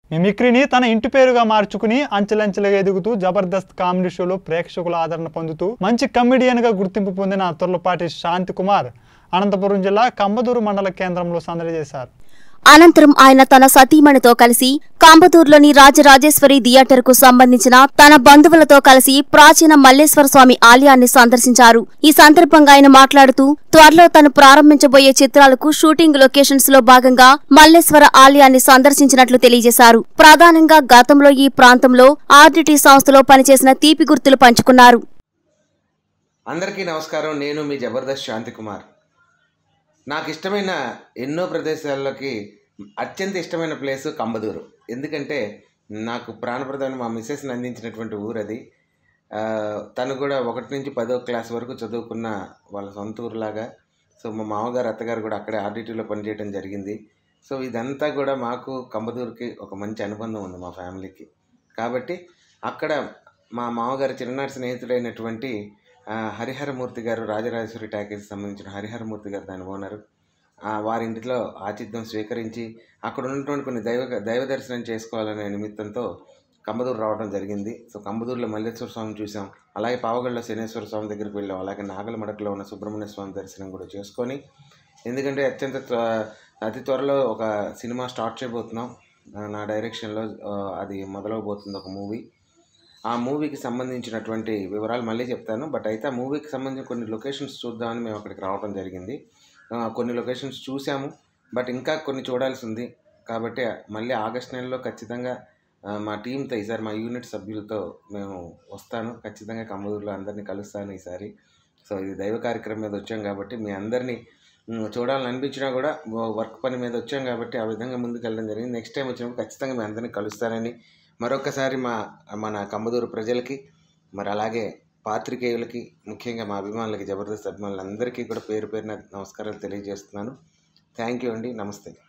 మిమిక్రీని తన ఇంటి పేరుగా మార్చుకుని అంచెలంచెలుగా ఎదుగుతూ జబర్దస్త్ కామెడీ షోలో ప్రేక్షకుల ఆదరణ పొందుతూ మంచి కమెడియన్ గా గుర్తింపు పొందిన తొర్లపాటి శాంతి కుమార్ అనంతపురం జిల్లా కంబదూరు మండల కేంద్రంలో సందడి చేశారు అనంతరం ఆయన తన సతీమణితో కలిసి కాంబతూరులోని రాజరాజేశ్వరి థియేటర్ కు సంబంధించిన తన బంధువులతో కలిసి ప్రాచీన మల్లేశ్వర స్వామి ఆలయాన్ని సందర్శించారు ఈ సందర్భంగా ఆయన మాట్లాడుతూ త్వరలో తను ప్రారంభించబోయే చిత్రాలకు షూటింగ్ లొకేషన్స్ లో భాగంగా మల్లేశ్వర ఆలయాన్ని సందర్శించినట్లు తెలియజేశారు ప్రధానంగా గతంలో ఈ ప్రాంతంలో ఆర్డిటి సంస్థలో పనిచేసిన తీపి గుర్తులు పంచుకున్నారు అందరికీ నమస్కారం నేను మీ జబర్దస్త్ శాంతి కుమార్ నాకు ఇష్టమైన ఎన్నో ప్రదేశాల్లోకి అత్యంత ఇష్టమైన ప్లేస్ కంబదూరు ఎందుకంటే నాకు ప్రాణప్రదమైన మా మిస్సెస్ని అందించినటువంటి ఊరు అది ఆ, తను కూడా ఒకటి నుంచి పదో క్లాస్ వరకు చదువుకున్న వాళ్ళ సొంత ఊరులాగా సో మా మామగారు అత్తగారు కూడా అక్కడే ఆర్డిటీలో పనిచేయడం జరిగింది సో ఇదంతా కూడా మాకు కంబదూరుకి ఒక మంచి అనుబంధం ఉంది మా ఫ్యామిలీకి కాబట్టి అక్కడ మా మామగారి చిన్ననాటి స్నేహితుడైనటువంటి ఆ, హరిహరమూర్తి గారు రాజరాజేశ్వరి ట్యాకేజ్ సంబంధించిన హరిహరమూర్తి గారు దాని ఓనరు ఆ, వారి ఇంటిలో ఆతిథ్యం స్వీకరించి అక్కడ ఉన్నటువంటి కొన్ని దైవ దైవ దర్శనం చేసుకోవాలనే నిమిత్తంతో కంబదూరు రావడం జరిగింది సో కంబదూరులో మల్లేశ్వర స్వామి చూసాం అలాగే పావగడలో శనేశ్వర స్వామి దగ్గరికి వెళ్ళాం అలాగే నాగలమడకలో ఉన్న సుబ్రహ్మణ్య స్వామి దర్శనం కూడా చేసుకొని ఎందుకంటే అత్యంత త్వ- అతి త్వరలో ఒక సినిమా స్టార్ట్ చేయబోతున్నాం ఆ, నా డైరెక్షన్లో ఆ, అది మొదలవబోతుంది ఒక మూవీ ఆ మూవీకి సంబంధించినటువంటి వివరాలు మళ్ళీ చెప్తాను బట్ అయితే ఆ మూవీకి సంబంధించిన కొన్ని లొకేషన్స్ చూద్దామని మేము అక్కడికి రావడం జరిగింది ఆ, కొన్ని లొకేషన్స్ చూసాము బట్ ఇంకా కొన్ని చూడాల్సి ఉంది కాబట్టి మళ్ళీ ఆగస్ట్ నెలలో ఖచ్చితంగా ఆ, మా టీంతో ఈసారి మా యూనిట్ సభ్యులతో మేము వస్తాను ఖచ్చితంగా కమ్మదూరులో అందరినీ కలుస్తాను ఈసారి సో ఇది దైవ కార్యక్రమం మీద వచ్చాం కాబట్టి మీ అందరినీ ఉమ్, చూడాలని అనిపించినా కూడా వ- వర్క్ పని మీద వచ్చాం కాబట్టి ఆ విధంగా ముందుకు వెళ్ళడం జరిగింది నెక్స్ట్ టైం వచ్చినప్పుడు ఖచ్చితంగా మీ అందరినీ కలుస్తానని మరొకసారి మా మన కంబదూరు ప్రజలకి మరి అలాగే పాత్రికేయులకి ముఖ్యంగా మా అభిమానులకి జబర్దస్త్ అభిమానులందరికీ కూడా పేరు పేరున నమస్కారాలు తెలియజేస్తున్నాను థ్యాంక్ యూ అండి నమస్తే